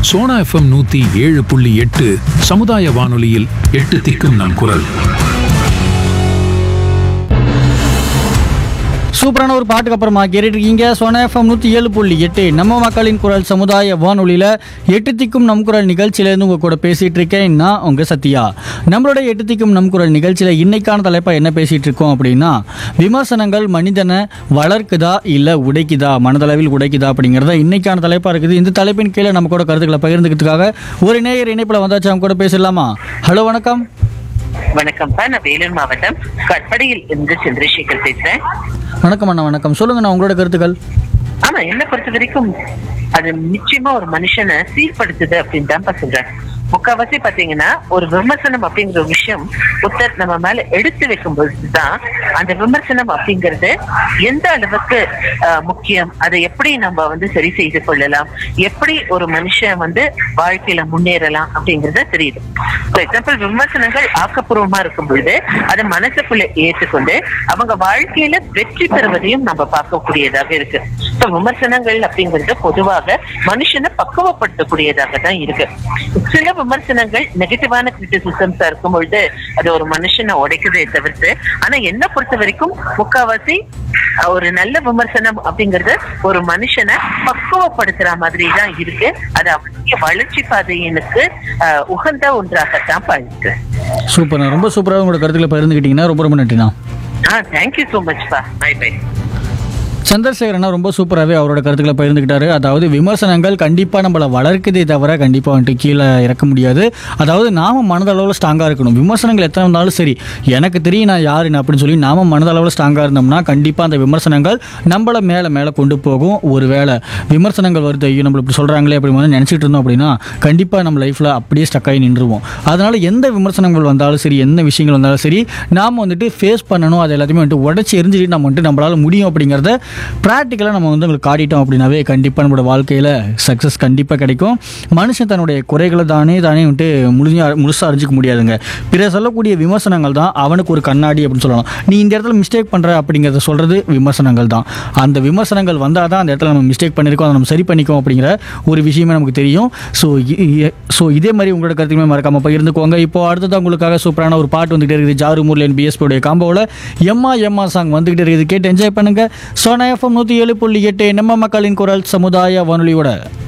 Sona FM நூத்தி ஏழு புள்ளி எட்டு சமுதாய வானொலியில் எட்டு திக்கும் நம் குரல் சூப்பரான ஒரு பாட்டுக்கு அப்புறமா கேட்டுட்டு இருக்கீங்க சோனா எஃப்எம் நூற்றி ஏழு புள்ளி எட்டு நம்ம மக்களின் குரல் சமுதாய வானொலியில் எட்டு திக்கும் நம் குரல் நிகழ்ச்சியிலேருந்து உங்கள் கூட பேசிகிட்டு இருக்கேன் நான் உங்கள் சத்யா நம்மளோட எட்டு திக்கும் நம் குரல் நிகழ்ச்சியில் இன்னைக்கான தலைப்பாக என்ன பேசிகிட்டு இருக்கோம் அப்படின்னா விமர்சனங்கள் மனிதனை வளர்க்குதா இல்லை உடைக்குதா மனதளவில் உடைக்குதா அப்படிங்கிறத இன்னைக்கான தலைப்பாக இருக்குது இந்த தலைப்பின் கீழே நம்ம கூட கருத்துக்களை பகிர்ந்துக்கிறதுக்காக ஒரு நேயர் இணைப்பில் வந்தாச்சு அவங்க கூட பேசலாமா ஹலோ வணக்கம் வணக்கம்ப்பா நான் வேலூர் மாவட்டம் கட்படியில் இருந்து சந்திரசேகர் பேசுறேன் வணக்கம் அண்ணா வணக்கம் சொல்லுங்கண்ணா உங்களோட கருத்துக்கள் ஆமா என்ன பொறுத்த வரைக்கும் அது நிச்சயமா ஒரு மனுஷனை சீர்படுத்துது அப்படின்னு தான் சொல்றேன் முக்காவாசி பாத்தீங்கன்னா ஒரு விமர்சனம் அப்படிங்கிற ஒரு விஷயம் ஒருத்தர் நம்ம மேல எடுத்து வைக்கும் பொழுதுதான் அந்த விமர்சனம் அப்படிங்கிறது எந்த அளவுக்கு ஆஹ், முக்கியம் அதை எப்படி நம்ம வந்து சரி செய்து கொள்ளலாம் எப்படி ஒரு மனுஷன் வந்து வாழ்க்கையில முன்னேறலாம் அப்படிங்கறது தெரியுது ஃபார் எக்ஸாம்பிள் விமர்சனங்கள் ஆக்கப்பூர்வமா இருக்கும் பொழுது அதை மனசுக்குள்ள ஏற்றுக்கொண்டு அவங்க வாழ்க்கையில வெற்றி பெறுவதையும் நம்ம பார்க்கக்கூடியதாக இருக்கு So, விமர்சனங்கள் அப்படிங்கிறது பொதுவாக மனுஷனை பக்குவப்படுத்தக்கூடியதாக தான் இருக்கு சில விமர்சனங்கள் நெகட்டிவான கிரிட்டிசிசம்ஸா இருக்கும் பொழுது அது ஒரு மனுஷனை உடைக்குதே தவிர்த்து ஆனா என்ன பொறுத்த வரைக்கும் முக்காவாசி அஹ், ஒரு நல்ல விமர்சனம் அப்படிங்கிறது ஒரு மனுஷனை பக்குவப்படுத்துற மாதிரி தான் இருக்கு அது அவருடைய வளர்ச்சி பாதையினுக்கு அஹ், உகந்த ஒன்றாகத்தான் இருக்கு சூப்பர்ண்ணா ரொம்ப சூப்பராக உங்களோட கருத்துக்களை பகிர்ந்துக்கிட்டீங்கன்னா ரொம்ப ரொம்ப நன்றிண்ணா ஆ தேங்க்யூ ஸோ மச் பா பை பை சந்திரசேகரனா ரொம்ப சூப்பராகவே அவரோட கருத்துக்களை பகிர்ந்துக்கிட்டாரு அதாவது விமர்சனங்கள் கண்டிப்பாக நம்மளை வளர்க்குதே தவிர கண்டிப்பாக வந்துட்டு கீழே இறக்க முடியாது அதாவது நாம மனதளவில் ஸ்ட்ராங்காக இருக்கணும் விமர்சனங்கள் எத்தனை இருந்தாலும் சரி எனக்கு தெரியும் நான் யாருன்னு அப்படின்னு சொல்லி நாம மனதளவில் ஸ்ட்ராங்காக இருந்தோம்னா கண்டிப்பாக அந்த விமர்சனங்கள் நம்மளை மேலே மேலே கொண்டு போகும் ஒருவேளை விமர்சனங்கள் வருது ஐயோ நம்மள இப்படி சொல்கிறாங்களே அப்படி வந்து நினச்சிட்டு இருந்தோம் அப்படின்னா கண்டிப்பாக நம்ம லைஃப்பில் அப்படியே ஸ்டக் ஆகி நின்றுவோம் அதனால் எந்த விமர்சனங்கள் வந்தாலும் சரி எந்த விஷயங்கள் வந்தாலும் சரி நாம் வந்துட்டு ஃபேஸ் பண்ணணும் அது எல்லாத்தையுமே வந்துட்டு உடச்சி எரிஞ்சுட்டு நம்ம வந்துட்டு நம்மளால் முடியும் அப்படிங்கிறத ப்ராக்டிக்கலாக நம்ம வந்து உங்களுக்கு காட்டிட்டோம் அப்படின்னாவே கண்டிப்பாக நம்மளோட வாழ்க்கையில் சக்ஸஸ் கண்டிப்பாக கிடைக்கும் மனுஷன் தன்னுடைய குறைகளை தானே தானே வந்துட்டு முழுமையாக முழுசாக அறிஞ்சிக்க முடியாதுங்க பிற சொல்லக்கூடிய விமர்சனங்கள் தான் அவனுக்கு ஒரு கண்ணாடி அப்படின்னு சொல்லலாம் நீ இந்த இடத்துல மிஸ்டேக் பண்ணுற அப்படிங்கிறத சொல்கிறது விமர்சனங்கள் தான் அந்த விமர்சனங்கள் வந்தால் தான் அந்த இடத்துல நம்ம மிஸ்டேக் பண்ணியிருக்கோம் அதை நம்ம சரி பண்ணிக்கோம் அப்படிங்கிற ஒரு விஷயமே நமக்கு தெரியும் ஸோ ஸோ இதே மாதிரி உங்களோட கருத்துக்குமே மறக்காமல் பகிர்ந்துக்கோங்க இப்போ அடுத்தது உங்களுக்காக சூப்பரான ஒரு பாட்டு வந்துகிட்டே இருக்குது ஜாரு முர்லேன் பிஎஸ்பியோடைய காம்போவில் எம்மா எம்மா சாங் வந்துகிட்டே இருக்குது கேட்டு என்ஜாய் பண்ணுங்க சோனா எஃப்எம் நூற்றி ஏழு புள்ளி எட்டு நம்ம மக்களின் குரல் சமுதாய வானொலியோட